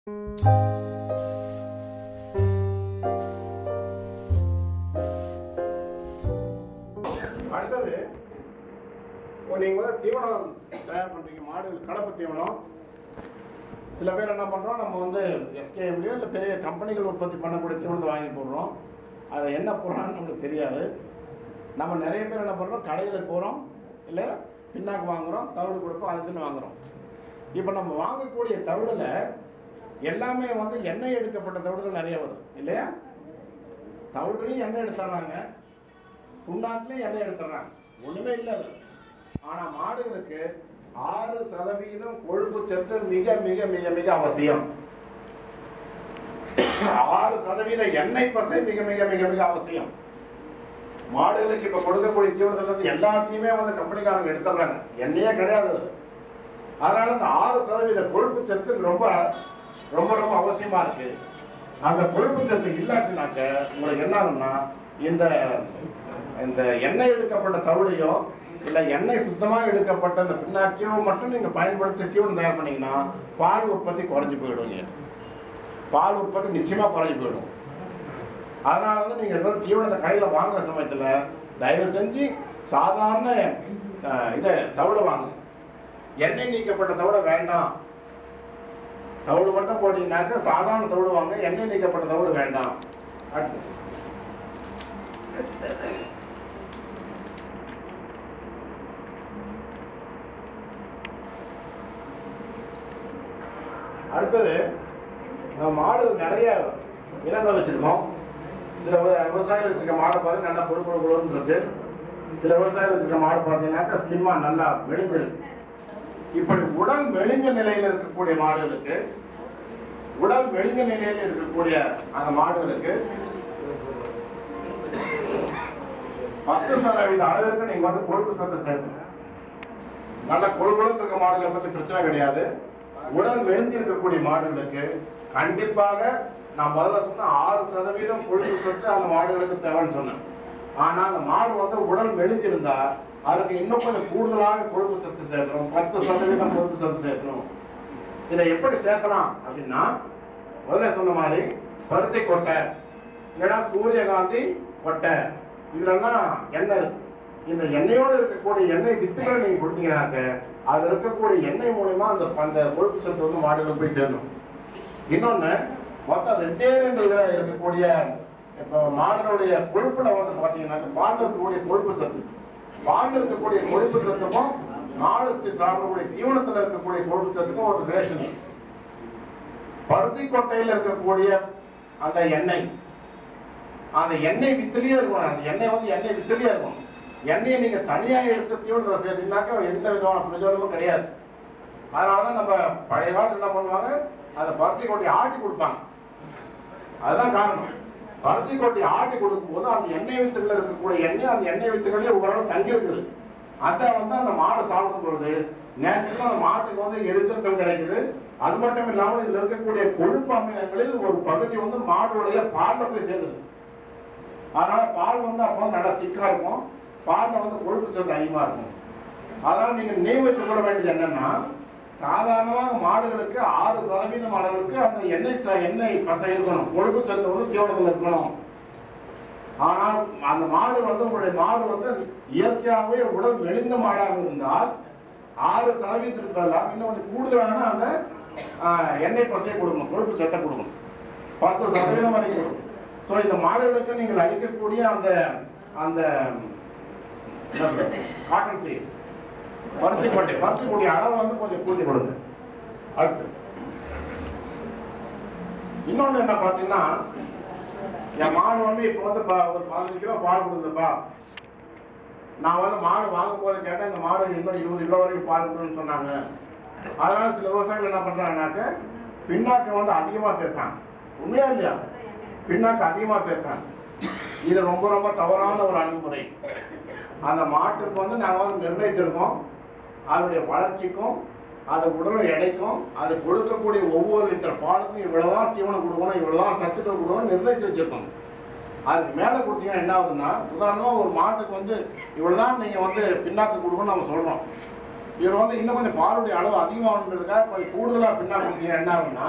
அடுத்தது இப்போ நீங்க வந்து தீவனம் தயார் பண்றீங்க மாடுகள் கலப்பு தீவனம் சில பேர் என்ன பண்றோம் நம்ம வந்து எஸ்கேஎம்லயோ இல்லை பெரிய கம்பெனிகள் உற்பத்தி பண்ணக்கூடிய தீவனத்தை வாங்கி போடுறோம் அதை என்ன போடுறான்னு நமக்கு தெரியாது நம்ம நிறைய பேர் என்ன பண்ணுறோம் கடையில் போகிறோம் இல்லை பின்னாக்கு வாங்குறோம் தவிடு கொடுப்போம் அதுன்னு வாங்குறோம் இப்போ நம்ம வாங்கக்கூடிய தவிடில் எல்லாமே வந்து எண்ணெய் எடுக்கப்பட்ட தவிடுகள் நிறைய வரும் இல்லையா தவிடுலையும் எண்ணெய் எடுத்துடுறாங்க புண்ணாக்குலையும் எண்ணெய் எடுத்துடுறாங்க ஒன்றுமே இல்லை அது ஆனால் மாடுகளுக்கு ஆறு சதவீதம் கொழுப்பு சத்து மிக மிக மிக மிக அவசியம் ஆறு சதவீத எண்ணெய் பசை மிக மிக மிக மிக அவசியம் மாடுகளுக்கு இப்ப கொடுக்கக்கூடிய தீவனத்துல இருந்து எல்லாத்தையுமே வந்து கம்பெனிக்காரங்க எடுத்துடுறாங்க எண்ணெயே கிடையாது அதுல. அதனால இந்த ஆறு சதவீத கொழுப்பு சத்து ரொம்ப ரொம்ப ரொம்ப அவசியமா இருக்கு அந்த கொழுப்பு சத்து இல்லாட்டினாக்க உங்களுக்கு என்ன ஆகும்னா இந்த இந்த எண்ணெய் எடுக்கப்பட்ட தவிடையோ இல்ல எண்ணெய் சுத்தமா எடுக்கப்பட்ட இந்த பின்னாக்கியோ மட்டும் நீங்க பயன்படுத்தி தீவனம் தயார் பண்ணீங்கன்னா பால் உற்பத்தி குறைஞ்சு போயிடுங்க பால் உற்பத்தி நிச்சயமா குறைஞ்சு போயிடும் அதனால வந்து நீங்க ஏதாவது தீவனத்தை கடையில வாங்குற சமயத்துல தயவு செஞ்சு சாதாரண அஹ், இதை தவிட வாங்க எண்ணெய் நீக்கப்பட்ட தவிட வேண்டாம் தவிடு மட்டும் போட்டீங்கன்னாக்க சாதாரண தவிடு வாங்க எண்ணெய் நீக்கப்பட்ட தவிடு வேண்டாம் அடுத்து. அடுத்தது நம்ம மாடு நிறைய இனங்கள் வச்சிருக்கோம் சில விவ- விவசாயிகள் வச்சிருக்க மாடை பார்த்து நல்லா பொடு பொடு பொடுன்னு இருக்கு சில விவசாயிகள் வச்சிருக்க மாடு பார்த்தீங்கன்னாக்கா ஸ்லிம்மா நல்லா மெலிஞ்சிருக்கு இப்படி உடல் மெலிஞ்ச நிலையில் இருக்கக்கூடிய மாடுகளுக்கு உடல் மெலிஞ்ச நிலையில் இருக்கக்கூடிய அந்த மாடுகளுக்கு பத்து சதவீத அளவிற்கு நீங்க வந்து கொழுப்பு சத்து சேர்க்கணும் நல்ல கொழுகுடன் இருக்க மாடுகளை பத்தி பிரச்சனை கிடையாது உடல் மெலிஞ்சு இருக்கக்கூடிய மாடுகளுக்கு கண்டிப்பாக நான் முதல்ல சொன்ன ஆறு சதவீதம் கொழுப்பு சத்து அந்த மாடுகளுக்கு தேவைன்னு சொன்னேன் ஆனா அந்த மாடு வந்து உடல் மெலிஞ்சிருந்தா அதுக்கு இன்னும் கொஞ்சம் கூடுதலாக கொழுப்பு சத்து சேர்க்கணும் பத்து சதவீதம் கொழுப்பு சத்து சேர்க்கணும் இதை எப்படி சேர்க்கலாம் அப்படின்னா முதல்ல சொன்ன மாதிரி பருத்தி கொட்டை இல்லைன்னா சூரியகாந்தி கொட்டை இதுலலாம் எண்ணெய் இருக்கு இந்த எண்ணெயோடு இருக்கக்கூடிய எண்ணெய் வித்துக்களை நீங்க கொடுத்தீங்கன்னாக்க அதுல இருக்கக்கூடிய எண்ணெய் மூலியமா அந்த அந்த கொழுப்பு சத்து வந்து மாடுகளுக்கு போய் சேரணும் இன்னொன்னு மொத்தம் ரெண்டே ரெண்டு இதுல இருக்கக்கூடிய இப்போ மாடுகளுடைய கொழுப்புல வந்து பாத்தீங்கன்னாக்க பால்ல இருக்கக்கூடிய கொழுப்பு சத்து பால்ல இருக்கக்கூடிய கொழுப்பு சத்துக்கும் மாடு சி- சாப்பிடக்கூடிய தீவனத்துல இருக்கக்கூடிய கொழுப்பு சத்துக்கும் ஒரு ரிலேஷன் பருத்தி கொட்டையில இருக்கக்கூடிய அந்த எண்ணெய் அந்த எண்ணெய் வித்துலயே இருக்கும் அந்த எண்ணெய் வந்து எண்ணெய் வித்துலயே இருக்கும் எண்ணெயை நீங்க தனியா எடுத்து தீவனத்துல சேர்த்தீங்கன்னாக்க எந்த விதமான பிரயோஜனமும் கிடையாது அதனாலதான் நம்ம பழைய காலத்துல என்ன பண்ணுவாங்க அந்த பருத்தி கொட்டையை ஆட்டி கொடுப்பாங்க அதுதான் காரணம் பருத்தி கொட்டையை ஆட்டி கொடுக்கும்போது அந்த எண்ணெய் வித்துக்கள் இருக்கக்கூடிய எண்ணெய் அந்த எண்ணெய் வித்துக்களே ஓரளவு தங்கி இருக்குது அதை வந்து அந்த மாடு சாப்பிடும் பொழுது நேச்சுரலா அந்த மாட்டுக்கு வந்து எரிசல்கம் கிடைக்குது அது மட்டும் இல்லாமல் இதுல இருக்கக்கூடிய கொழுப்பு அமிலங்களில் ஒரு பகுதி வந்து மாடுடைய பால்ல போய் சேர்ந்துருது அதனால பால் வந்து அப்போ வந்து நல்லா திக்கா இருக்கும் பால்ல வந்து கொழுப்பு சத்து அதிகமா இருக்கும் அதனால நீங்க நெய் வைத்துக் கொள்ள வேண்டியது என்னன்னா சாதாரணமாக மாடுகளுக்கு ஆறு சதவீதம் அளவுக்கு அந்த எண்ணெய் ச- எண்ணெய் பசை இருக்கணும் கொழுப்பு சத்து வந்து தீவனத்தில் இருக்கணும் ஆனால் அந்த மாடு வந்து உங்களுடைய மாடு வந்து இயற்கையாகவே உடல் மெலிந்த மாடாக இருந்தால் ஆறு சதவீதத்திற்கு பதிலாக இன்னும் கொஞ்சம் கூடுதலான அந்த ஆஹ், எண்ணெய் பசையை கொடுக்கணும் கொழுப்பு சத்தை கொடுக்கணும் பத்து சதவீதம் வரைக்கும் கொடுக்கணும் ஸோ இந்த மாடுகளுக்கு நீங்கள் அளிக்கக்கூடிய அந்த அந்த காட்டன் சீட் பருத்தி கொட்டை பருத்தி கொட்டை அளவு வந்து கொஞ்சம் கூட்டி கொடுங்க அடுத்து இன்னொன்று என்ன பார்த்தீங்கன்னா என் மாடு வந்து இப்போ வந்து ப- ஒரு பதினஞ்சு கிலோ பால் கொடுக்குதுப்பா நான் வந்து மாடு வாங்கும்போது கேட்டேன் இந்த மாடு இன்னும் இருபது கிலோ வரைக்கும் பால் கொடுக்குன்னு சொன்னாங்க அதனால சில விவசாயிகள் என்ன பண்றாங்கன்னாக்க பின்னாக்கு வந்து அதிகமாக சேர்த்தாங்க உண்மையா இல்லையா பின்னாக்கு அதிகமாக சேர்த்தாங்க இது ரொம்ப ரொம்ப தவறான ஒரு அணுகுமுறை அந்த மாட்டுக்கு வந்து நாங்கள் வந்து நிர்ணயித்திருக்கோம் அதனுடைய வளர்ச்சிக்கும் அது உடல் எடைக்கும் அது கொடுக்கக்கூடிய ஒவ்வொரு லிட்டர் பாலுக்கும் இவ்வளவுதான் தீவனம் கொடுக்கணும் இவ்வளவுதான் சத்துக்கள் கொடுக்கணும் நிர்ணயிச்சு வச்சிருக்கோம் அதுக்கு மேலே கொடுத்தீங்கன்னா என்ன ஆகுதுன்னா உதாரணமாக ஒரு மாட்டுக்கு வந்து இவ்வளவுதான் நீங்கள் வந்து பின்னாக்கு கொடுக்கணும்னு நம்ம சொல்கிறோம் இவர் வந்து இன்னும் கொஞ்சம் பாலுடைய அளவு அதிகமாகன்றதுக்காக கொஞ்சம் கூடுதலாக பின்னாக்கு கொடுத்தீங்கன்னா என்ன ஆகும்னா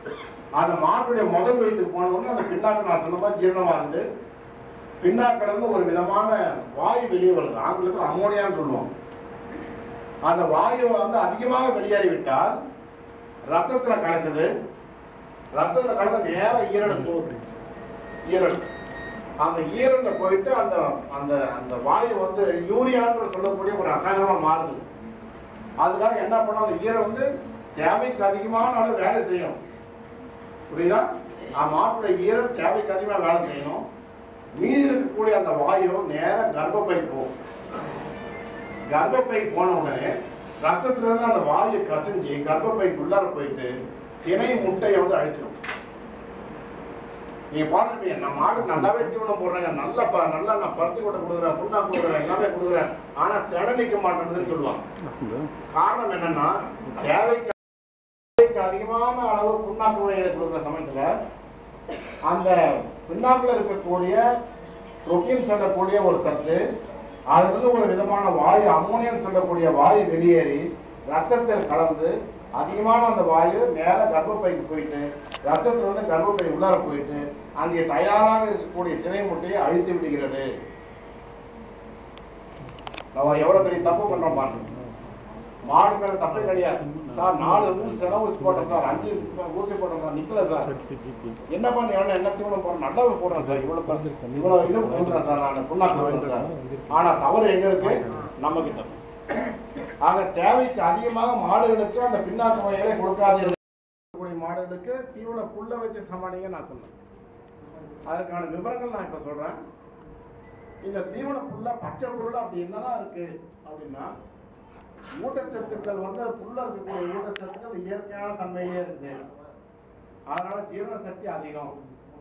அந்த மாட்டுடைய முதல் வயிற்றுக்கு போன உடனே அந்த பின்னாக்கு நான் சொன்ன மாதிரி ஜீரணமா இருந்து பின்னாக்கில இருந்து ஒரு விதமான வாயு வெளியே வருது ஆங்கிலத்தில் அமோனியான்னு சொல்லுவோம் அந்த வாயு வந்து அதிகமாக வெளியேறி விட்டால் ரத்தத்துல கலக்குது ரத்தத்துல கலந்து நேரா ஈரலுக்கு போகுது ஈரல் அந்த ஈரல்ல போயிட்டு அந்த அந்த அந்த வாயு வந்து யூரியான்னு சொல்லக்கூடிய ஒரு ரசாயனமா மாறுது அதுக்காக என்ன பண்ணும் அந்த ஈரல் வந்து தேவைக்கு அதிகமான அளவு வேலை செய்யும் புரியுதா ஆ மாட்டுடைய ஈரல் தேவைக்கு அதிகமாக வேலை செய்யணும் மீதி இருக்கக்கூடிய அந்த வாயு நேரா கர்ப்பப்பை போகும் கர்ப்பப்பை போன உடனே ரத்தத்துல இருந்து அந்த வாயு கசிஞ்சு கர்ப்பப்பைக்குள்ளார போயிட்டு சினை முட்டையை வந்து அழிச்சிடும் நீங்க பார்த்துருப்பீங்க நம்ம மாடு நல்லாவே தீவனம் போடுறாங்க நல்ல ப- நல்லா நான் பருத்தி கொட்டை கொடுக்குறேன் புண்ணா கொடுக்குறேன் எல்லாமே கொடுக்குறேன் ஆனா செனை நிக்க மாட்டேங்குதுன்னு சொல்லுவாங்க காரணம் என்னன்னா தேவைக்கு தேவைக்கு அதிகமான அளவு புண்ணாக்கு வகைகளை கொடுக்குற சமயத்துல அந்த பின்னாக்குல இருக்கக்கூடிய புரோட்டீன் சொல்லக்கூடிய ஒரு சத்து அதுல இருந்து ஒரு விதமான வாயு அம்மோனியம் சொல்லக்கூடிய வாயு வெளியேறி ரத்தத்தில் கலந்து அதிகமான அந்த வாயு நேர கர்ப்பப்பைக்கு போயிட்டு ரத்தத்துல வந்து கர்ப்பப்பை உள்ளார போயிட்டு அங்கே தயாராக இருக்கக்கூடிய சினை முட்டையை அழித்து விடுகிறது நம்ம எவ்வளவு பெரிய தப்பு பண்றோம் பாருங்க மாடு மேல தப்பே கிடையாது சார் நாலு ஊசி சென ஊசி போட்டேன் சார் அஞ்சு ஊசி போட்டேன் சார் நிக்கல சார் என்ன பண்ண எவ்வளவு என்ன தீவனம் போடுறேன் நல்லாவே போடுறேன் சார் இவ்வளவு ப- இவ்வளவு இது கொடுக்குறேன் சார் நான் புண்ணாக்கு போடுறேன் சார் ஆனா தவறு எங்க இருக்கு நம்ம கிட்ட இருக்கு. ஆக தேவைக்கு அதிகமாக மாடுகளுக்கு அந்த பின்னாக்கு வகைகளை கொடுக்காதீர்கள் கூடிய மாடுகளுக்கு தீவன புல்ல வச்சு சமாளிங்க நான் சொன்னேன் அதற்கான விவரங்கள் நான் இப்ப சொல்றேன் இந்த தீவன புல்ல பச்சை புல்ல அப்படி என்னதான் இருக்கு அப்படின்னா ஊட்டச்சத்துக்கள் வந்து புல்ல இருக்கக்கூடிய ஊட்டச்சத்துக்கள் இயற்கையான தன்மையிலே இருக்குது அதனால ஜீரண சக்தி அதிகம்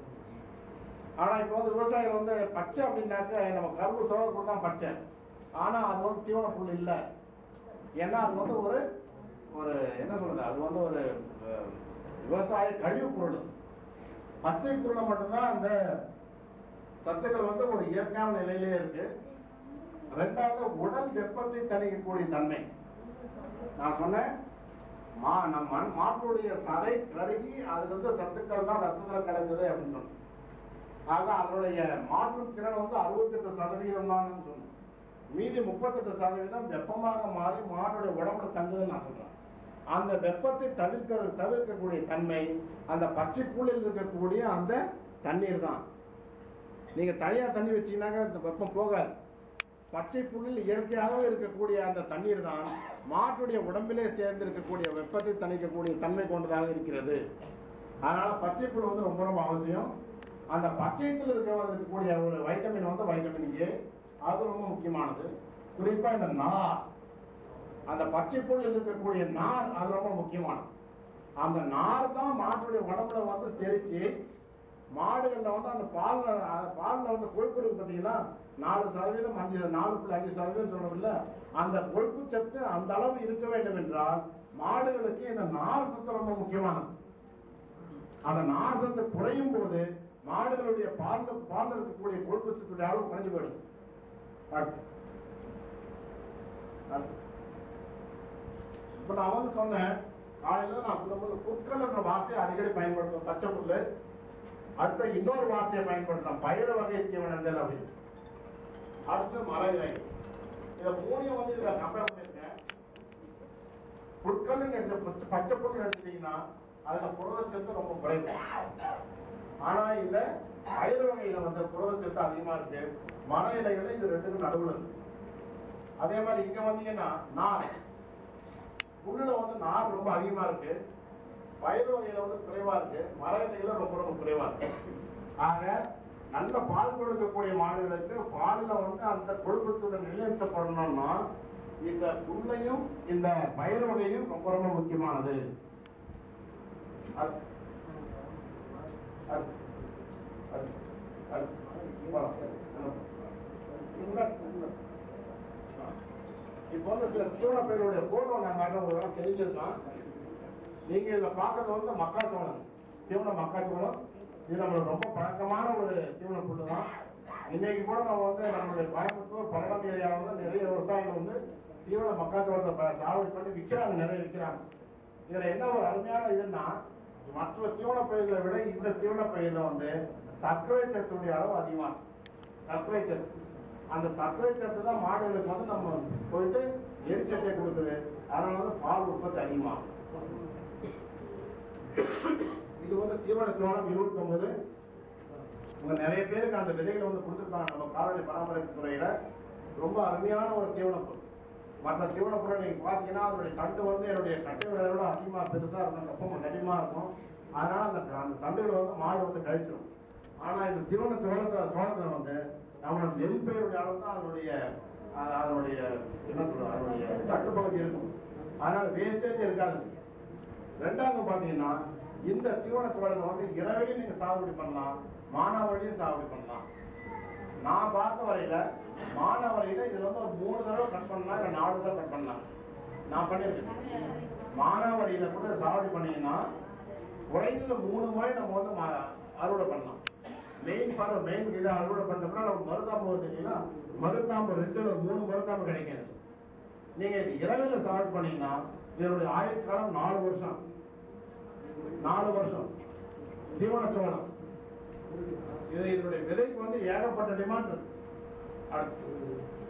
ஆனா இப்போ வந்து விவசாயிகள் வந்து பச்சை அப்படின்னாக்க நம்ம கரும்பு தோறு தான் பச்சை ஆனா அது வந்து தீவன புல் இல்லை ஏன்னா அது வந்து ஒரு ஒரு என்ன சொல்றது அது வந்து ஒரு அஹ், விவசாய கழிவு பொருள் பச்சை பொருளை மட்டும்தான் அந்த சத்துக்கள் வந்து ஒரு இயற்கையான நிலையிலே இருக்கு ரெண்டாவது உடல் வெப்பத்தை தணிக்கக்கூடிய தன்மை நான் சொன்னேன் மா நம்ம மாட்டுடைய சதை கருகி அதுல இருந்து சத்துக்கள் தான் ரத்தத்துல கலக்குது அப்படின்னு சொன்னேன் ஆக அதனுடைய மாற்றும் திறன் வந்து அறுபத்தெட்டு சதவீதம் தான் சொன்னேன் மீதி முப்பத்தெட்டு சதவீதம் வெப்பமாக மாறி மாட்டுடைய உடம்புல தங்குதுன்னு நான் சொல்றேன் அந்த வெப்பத்தை தவிர்க்க தவிர்க்கக்கூடிய தன்மை அந்த பச்சை புல்லில் இருக்கக்கூடிய அந்த தண்ணீர் தான் நீங்க தனியா தண்ணி வச்சீங்கன்னாக்க இந்த வெப்பம் போகாது பச்சை புல்லில் இயற்கையாகவே இருக்கக்கூடிய அந்த தண்ணீர் தான் மாட்டுடைய உடம்பிலே சேர்ந்து இருக்கக்கூடிய வெப்பத்தை தணிக்கக்கூடிய தன்மை கொண்டதாக இருக்கிறது அதனால பச்சை புல் வந்து ரொம்ப ரொம்ப அவசியம் அந்த பச்சையத்தில் இருக்க இருக்கக்கூடிய ஒரு வைட்டமின் வந்து வைட்டமின் ஏ அது ரொம்ப முக்கியமானது குறிப்பா இந்த நார் அந்த பச்சை புல்லில் இருக்கக்கூடிய நார் அது ரொம்ப முக்கியமானது அந்த நார் தான் மாட்டுடைய உடம்புல வந்து செரிச்சு மாடுகள்ல வந்து அந்த பால்ல அஹ் பால்ல வந்து கொழுப்பு இருக்கு பார்த்தீங்களா நாலு சதவீதம் அஞ்சு நாலு புள்ளி அஞ்சு சதவீதம் சொல்றோம்ல அந்த கொழுப்பு சத்து அந்த அளவு இருக்க வேண்டும் என்றால் மாடுகளுக்கு இந்த நார் சத்து ரொம்ப முக்கியமானது அந்த நார் சத்து குறையும் போது மாடுகளுடைய பால்ல பால்ல இருக்கக்கூடிய கொழுப்பு சத்துடைய அளவு குறைஞ்சு போயிடும் அடுத்து அடுத்து. இப்ப நான் வந்து சொன்னேன் காலையில நான் சொல்லும்போது புற்கள் என்ற வார்த்தையை அடிக்கடி பயன்படுத்துவோம் பச்சை புல்லு அடுத்த இன்னொரு வார்த்தையை பயன்படுத்தலாம் பயிர் வகை தீவனங்கள் அப்படின்னு அடுத்து மர இலை இதை மூணையும் வந்து இதுல கம்பேர் பண்ணிருக்கேன் புற்கள்னு எடுத்து பச்சை- பச்சை புல் எடுத்துட்டீங்கன்னா அதுல புரதச்சத்து ரொம்ப குறைவு ஆனா இந்த பயிர் வகையில வந்து புரதச்சத்து அதிகமா இருக்கு மர இலைகள் இது ரெண்டுக்கும் நடுவுல இருக்கு அதே மாதிரி இங்க வந்தீங்கன்னா நார் புல்லுல வந்து நார் ரொம்ப அதிகமா இருக்கு பயிர் வகையில வந்து குறைவா இருக்கு மர இலைகள ரொம்ப ரொம்ப குறைவா இருக்கு ஆக நல்ல பால் கொடுக்கக்கூடிய மாடுகளுக்கு பால்ல வந்து அந்த கொழுப்புத்துடன் நிலைநிறுத்தப்படணும்னா இந்த புல்லையும் இந்த பயிர் வகையும் ரொம்ப ரொம்ப முக்கியமானது அடுத்து. அடுத்து. அடுத்து. அடுத்து. வா. இன்னும், இன்னும். இப்போ வந்து சில தீவன பயிர்களுடைய போட்டோ நாங்கள் காட்டுறவங்க தெரிஞ்சிருக்கோம் நீங்க இதுல பார்க்கறது வந்து மக்காச்சோளம் தீவன மக்காச்சோளம் இது நம்மளுக்கு ரொம்ப பழக்கமான ஒரு தீவன புல்லு தான் இன்னைக்கு கூட நம்ம வந்து நம்மளுடைய கோயம்புத்தூர் பல்லடம் ஏரியாவில் வந்து நிறைய விவசாயிகள் வந்து தீவன மக்காச்சோளத்தை ப- சாகுபடி பண்ணி விற்கிறாங்க நிறைய விற்கிறாங்க இதுல என்ன ஒரு அருமையான இதுன்னா மற்ற தீவன பயிர்களை விட இந்த தீவன பயிர்ல வந்து சர்க்கரை சத்துடைய அளவு அதிகமா இருக்கு. சர்க்கரை சத்து அந்த சர்க்கரை சத்து தான் மாடுகளுக்கு வந்து நம்ம போயிட்டு எரிச்சத்தை கொடுக்குது அதனால வந்து பால் உற்பத்தி அதிகமாகும் இது வந்து தீவன தோணம் இருபத்தி ஒன்பது உங்க நிறைய பேருக்கு அந்த விதைகளை வந்து கொடுத்துருக்காங்க நம்ம கால்நடை பராமரிப்பு துறையில ரொம்ப அருமையான ஒரு தீவனப் பொருள் மற்ற தீவனப் பொருள் நீங்க பாத்தீங்கன்னா அதனுடைய தண்டு வந்து என்னுடைய கட்டை விட விட அதிகமா பெருசா இருக்கும் கப்பமும் கடிமா இருக்கும் அதனால அந்த அந்த தண்டுகளை வந்து மாடு வந்து கழிச்சிடும் ஆனா இந்த தீவன சோளத்துல சோளத்துல வந்து நம்மளோட நெல் பயிருடைய அளவு தான் அதனுடைய அஹ், அதனுடைய என்ன சொல்றது அதனுடைய தட்டு பகுதி இருக்கும் அதனால வேஸ்டேஜ் இருக்காது ரெண்டாவது பாத்தீங்கன்னா இந்த தீவன சோளத்தை வந்து இரவிலையும் நீங்க சாகுபடி பண்ணலாம் மானாவரியும் சாகுபடி பண்ணலாம் நான் பார்த்த வரையில மானாவரியில இதுல வந்து ஒரு மூணு தடவை கட் பண்ணலாம் இல்ல நாலு தடவை கட் பண்ணலாம் நான் பண்ணிருக்கேன் மானாவரியில கூட சாகுபடி பண்ணீங்கன்னா குறைந்தது மூணு முறை நம்ம வந்து மா- அறுவடை பண்ணலாம் மெயின் பாரு மெயின் இதை அறுவடை பண்ணோம்னா நம்ம மருதாம்பு வந்தீங்கன்னா மருதாம்பு ரெண்டுல மூணு மருதாம்பு கிடைக்காது நீங்க இது இரவில சாகுபடி பண்ணீங்கன்னா இதனுடைய ஆயுட்காலம் நாலு வருஷம் நாலு வருஷம் தீவன சோளம் இது இதனுடைய விதைக்கு வந்து ஏகப்பட்ட டிமாண்ட் இருக்கு அடுத்து